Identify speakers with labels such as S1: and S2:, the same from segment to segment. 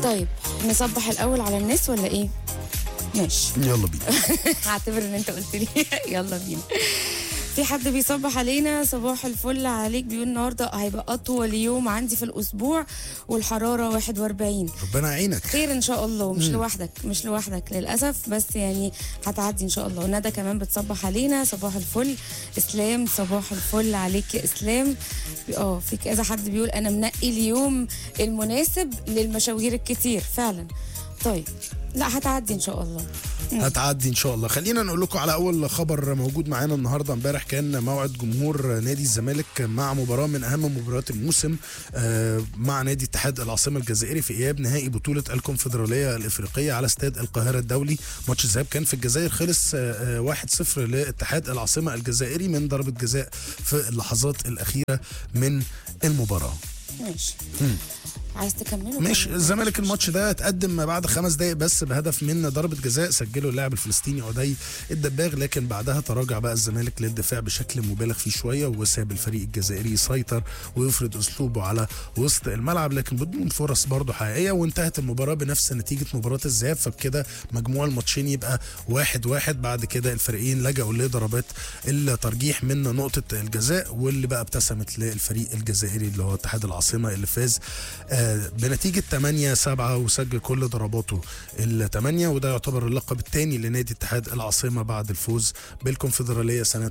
S1: طيب نصبح الاول على الناس ولا ايه ماشي
S2: يلا بينا
S1: هعتبر ان انت قلت لي يلا بينا في حد بيصبح علينا صباح الفل عليك بيقول النهارده هيبقى اطول يوم عندي في الاسبوع والحراره 41
S2: ربنا يعينك
S1: خير ان شاء الله مش لوحدك مش لوحدك للاسف بس يعني هتعدي ان شاء الله وندى كمان بتصبح علينا صباح الفل اسلام صباح الفل عليك يا اسلام اه في كذا حد بيقول انا منقي اليوم المناسب للمشاوير الكتير فعلا طيب لا هتعدي ان شاء الله
S2: هتعدي ان شاء الله خلينا نقول لكم على اول خبر موجود معانا النهارده امبارح كان موعد جمهور نادي الزمالك مع مباراه من اهم مباريات الموسم آه، مع نادي اتحاد العاصمه الجزائري في اياب نهائي بطوله الكونفدراليه الافريقيه على استاد القاهره الدولي ماتش الذهاب كان في الجزائر خلص آه، آه، 1-0 لاتحاد العاصمه الجزائري من ضربه جزاء في اللحظات الاخيره من المباراه
S1: ماشي عايز تكمله
S2: مش
S1: كمل.
S2: الزمالك الماتش ده اتقدم ما بعد خمس دقائق بس بهدف من ضربه جزاء سجله اللاعب الفلسطيني عدي الدباغ لكن بعدها تراجع بقى الزمالك للدفاع بشكل مبالغ فيه شويه وساب الفريق الجزائري يسيطر ويفرض اسلوبه على وسط الملعب لكن بدون فرص برضه حقيقيه وانتهت المباراه بنفس نتيجه مباراه الذهاب فبكده مجموع الماتشين يبقى واحد واحد بعد كده الفريقين لجأوا لضربات الترجيح من نقطه الجزاء واللي بقى ابتسمت للفريق الجزائري اللي هو اتحاد العاصمه اللي فاز آه، بنتيجة 8 7 وسجل كل ضرباته الثمانية وده يعتبر اللقب الثاني لنادي اتحاد العاصمة بعد الفوز بالكونفدرالية سنة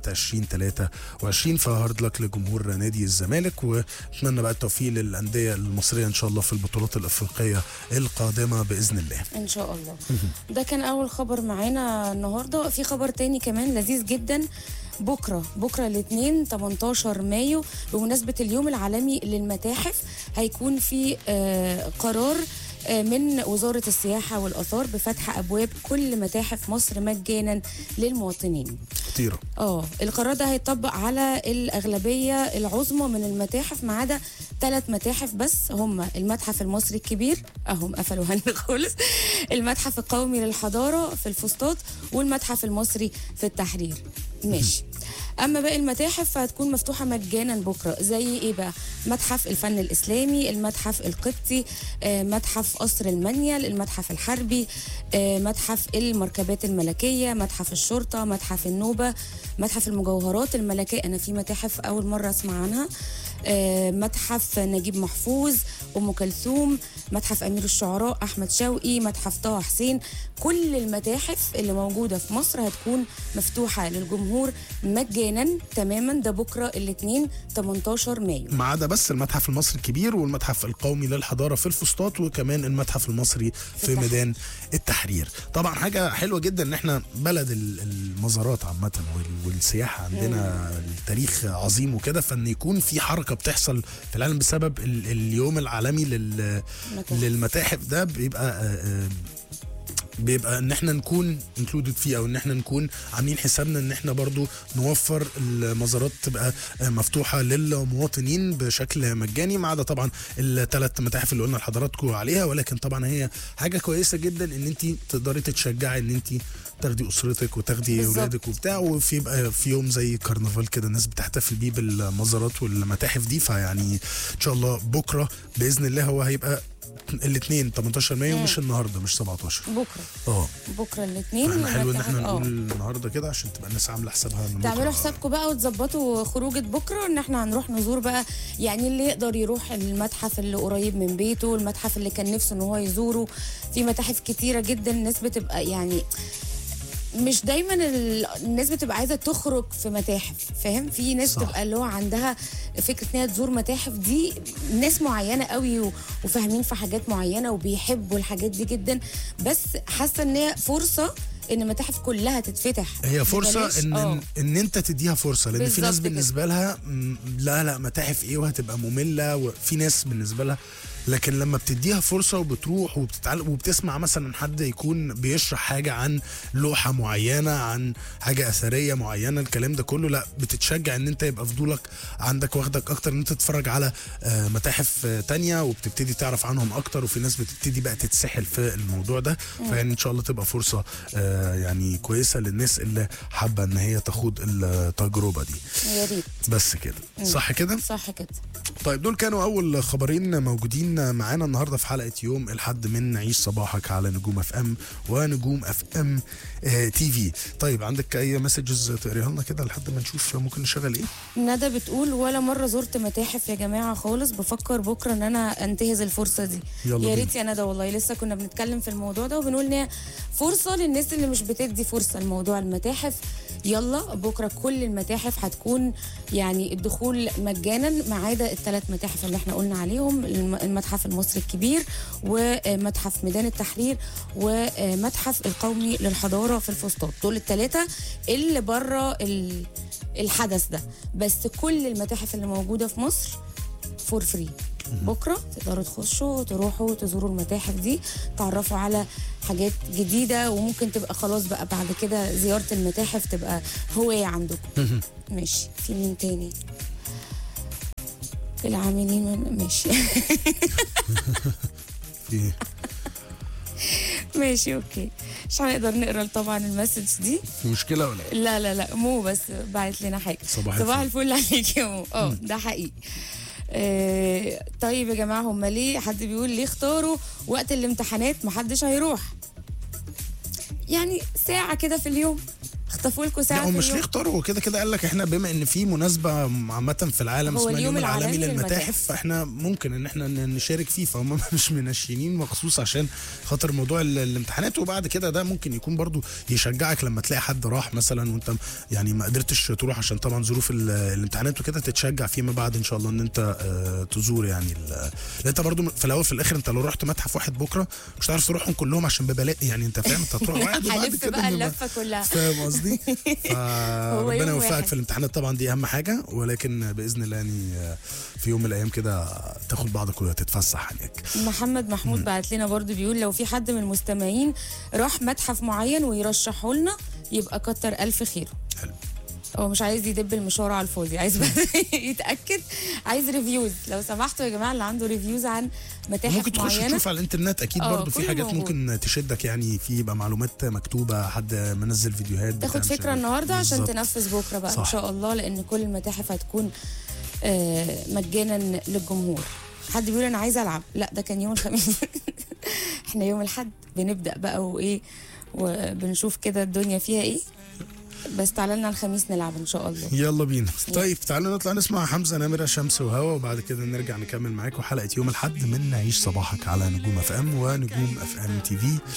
S2: 2023 فهارد لك لجمهور نادي الزمالك ونتمنى بقى التوفيق للأندية المصرية إن شاء الله في البطولات الأفريقية القادمة بإذن الله
S1: ان شاء الله ده كان اول خبر معانا النهارده في خبر تاني كمان لذيذ جدا بكره بكره الاثنين 18 مايو بمناسبه اليوم العالمي للمتاحف هيكون في آه، قرار آه، من وزارة السياحة والآثار بفتح أبواب كل متاحف مصر مجانا للمواطنين
S2: خطيرة
S1: اه القرار ده هيطبق على الأغلبية العظمى من المتاحف ما عدا ثلاث متاحف بس هم المتحف المصري الكبير اهم قفلوا هن خالص المتحف القومي للحضارة في الفسطاط والمتحف المصري في التحرير ماشي اما باقي المتاحف فهتكون مفتوحه مجانا بكره زي ايه بقى متحف الفن الاسلامي المتحف القبطي آه، متحف قصر المنيل المتحف الحربي آه، متحف المركبات الملكيه متحف الشرطه متحف النوبه متحف المجوهرات الملكيه انا في متاحف اول مره اسمع عنها آه، متحف نجيب محفوظ ام كلثوم متحف امير الشعراء احمد شوقي متحف طه حسين كل المتاحف اللي موجوده في مصر هتكون مفتوحه للجمهور مجانا تماما ده بكره الاثنين 18 مايو
S2: ما عدا بس المتحف المصري الكبير والمتحف القومي للحضاره في الفسطاط وكمان المتحف المصري في
S1: التحرير.
S2: ميدان التحرير طبعا حاجه حلوه جدا ان احنا بلد ال- المزارات عامه وال- والسياحه عندنا التاريخ عظيم وكده فان يكون في حركه بتحصل في العالم بسبب ال- اليوم العالمي لل
S1: متاحف.
S2: للمتاحف ده بيبقى آه، آه، بيبقى ان احنا نكون انكلودد فيه او ان احنا نكون عاملين حسابنا ان احنا برضو نوفر المزارات تبقى آه، مفتوحه للمواطنين بشكل مجاني ما عدا طبعا الثلاث متاحف اللي قلنا لحضراتكم عليها ولكن طبعا هي حاجه كويسه جدا ان انت تقدري تتشجعي ان انت تاخدي اسرتك وتاخدي
S1: بالظبط.
S2: اولادك وبتاع وفي يبقى في يوم زي كرنفال كده الناس بتحتفل بيه بالمزارات والمتاحف دي فيعني ان شاء الله بكره باذن الله هو هيبقى الاثنين 18 مايو مش النهارده مش 17
S1: بكره
S2: اه
S1: بكره الاثنين
S2: احنا حلو ان احنا نقول النهارده كده عشان تبقى الناس عامله حسابها من
S1: تعملوا
S2: بكرة.
S1: حسابكم بقى وتظبطوا خروجة بكرة ان احنا هنروح نزور بقى يعني اللي يقدر يروح المتحف اللي قريب من بيته المتحف اللي كان نفسه ان هو يزوره في متاحف كتيرة جدا الناس بتبقى يعني مش دايما ال- الناس بتبقى عايزه تخرج في متاحف فاهم في ناس
S2: صح.
S1: بتبقى اللي هو عندها فكره ان هي تزور متاحف دي ناس معينه قوي و- وفاهمين في حاجات معينه وبيحبوا الحاجات دي جدا بس حاسه ان هي فرصه ان المتاحف كلها تتفتح
S2: هي فرصه
S1: ببلاش.
S2: ان
S1: آه.
S2: ان انت تديها فرصه لان في ناس
S1: بالظبط كده.
S2: بالنسبه لها م، لا لا متاحف ايه وهتبقى ممله وفي ناس بالنسبه لها لكن لما بتديها فرصه وبتروح وبتتعلم وبتسمع مثلا حد يكون بيشرح حاجه عن لوحه معينه عن حاجه اثريه معينه الكلام ده كله لا بتتشجع ان انت يبقى فضولك عندك واخدك اكتر ان انت تتفرج على آه، متاحف آه، تانية وبتبتدي تعرف عنهم اكتر وفي ناس بتبتدي بقى تتسحل في الموضوع ده فيعني ان شاء الله تبقى فرصه آه، يعني كويسه للناس اللي حابه ان هي تخوض التجربه دي
S1: يا ريت
S2: بس كده صح كده
S1: صح كده
S2: طيب دول كانوا اول خبرين موجودين مكملين معانا النهارده في حلقه يوم الحد من عيش صباحك على نجوم اف ام ونجوم اف ام آه تي في طيب عندك اي مسجز تقريها لنا كده لحد ما نشوف ممكن نشغل ايه
S1: ندى بتقول ولا مره زرت متاحف يا جماعه خالص بفكر بكره ان انا انتهز الفرصه دي
S2: يلا
S1: يا
S2: بينا.
S1: ريت يا ندى والله لسه كنا بنتكلم في الموضوع ده وبنقول ان هي فرصه للناس اللي مش بتدي فرصه لموضوع المتاحف يلا بكره كل المتاحف هتكون يعني الدخول مجانا ما عدا الثلاث متاحف اللي احنا قلنا عليهم الم- المتحف المصري الكبير ومتحف ميدان التحرير ومتحف القومي للحضاره في الفسطاط دول الثلاثه اللي بره ال- الحدث ده بس كل المتاحف اللي موجوده في مصر فور فري بكره تقدروا تخشوا تروحوا تزوروا المتاحف دي تعرفوا على حاجات جديده وممكن تبقى خلاص بقى بعد كده زياره المتاحف تبقى هوايه عندكم ماشي في مين تاني العاملين من- ماشي
S2: في
S1: ماشي اوكي مش هنقدر نقرا طبعا المسج دي
S2: في مشكله ولا ايه
S1: لا لا لا مو بس بعت لنا حاجه
S2: صباح
S1: صباح
S2: الفل.
S1: الفل عليك يا مو اه ده حقيقي آه طيب يا جماعه هم ليه حد بيقول ليه اختاروا وقت الامتحانات محدش هيروح يعني ساعه كده في اليوم اخطفوا لكم
S2: لا
S1: ساعه
S2: هو
S1: في
S2: مش ليه
S1: اليوم
S2: اختاروا هو كده كده قال لك احنا بما ان في مناسبه عامه في العالم
S1: هو
S2: اسمها
S1: اليوم
S2: اليوم العالمي
S1: العالمي
S2: للمتاحف
S1: للمتاحف.
S2: فاحنا ممكن ان احنا ن- نشارك فيه فهم مش منشنين مخصوص عشان خاطر موضوع ال- الامتحانات وبعد كده ده ممكن يكون برضو يشجعك لما تلاقي حد راح مثلا وانت يعني ما قدرتش تروح عشان طبعا ظروف ال- الامتحانات وكده تتشجع فيما بعد ان شاء الله ان انت آه، تزور يعني ال- لان انت برضو في الاول في الاخر انت لو رحت متحف واحد بكره مش هتعرف تروحهم كلهم عشان ببلاء يعني انت فاهم انت هتروح واحد وبعد
S1: هلف
S2: كده
S1: بقى
S2: بيبقى-
S1: اللفه كلها
S2: فاهم قصدي؟
S1: هو
S2: فربنا
S1: يوم
S2: يوفقك
S1: واحد.
S2: في الامتحانات طبعا دي اهم حاجه ولكن باذن الله يعني في يوم من الايام كده تاخد بعضك وتتفسح هناك
S1: محمد محمود بعت لنا برضو بيقول لو في حد من المستمعين راح متحف معين ويرشحه لنا يبقى كتر الف خيره
S2: حلو
S1: هو مش عايز يدب المشوار على الفاضي عايز بس يتاكد عايز ريفيوز لو سمحتوا يا جماعه اللي عنده ريفيوز عن متاحف
S2: ممكن تخش
S1: معينه
S2: تشوف على الانترنت اكيد
S1: اه،
S2: برضو في
S1: كله
S2: حاجات
S1: موجود.
S2: ممكن تشدك يعني في يبقى معلومات مكتوبه حد منزل فيديوهات
S1: تاخد
S2: بتاع مش
S1: فكره
S2: عارف.
S1: النهارده عشان
S2: بالظبط.
S1: تنفذ بكره بقى ان
S2: صح.
S1: شاء الله لان كل المتاحف هتكون آه، مجانا للجمهور حد بيقول انا عايز العب لا ده كان يوم الخميس احنا يوم الاحد بنبدا بقى وايه وبنشوف كده الدنيا فيها ايه بس تعالى لنا الخميس نلعب ان شاء الله
S2: يلا بينا طيب تعالوا نطلع نسمع حمزه نمره شمس وهوا وبعد كده نرجع نكمل معاكم حلقه يوم الحد من نعيش صباحك على نجوم اف ام ونجوم اف ام تي في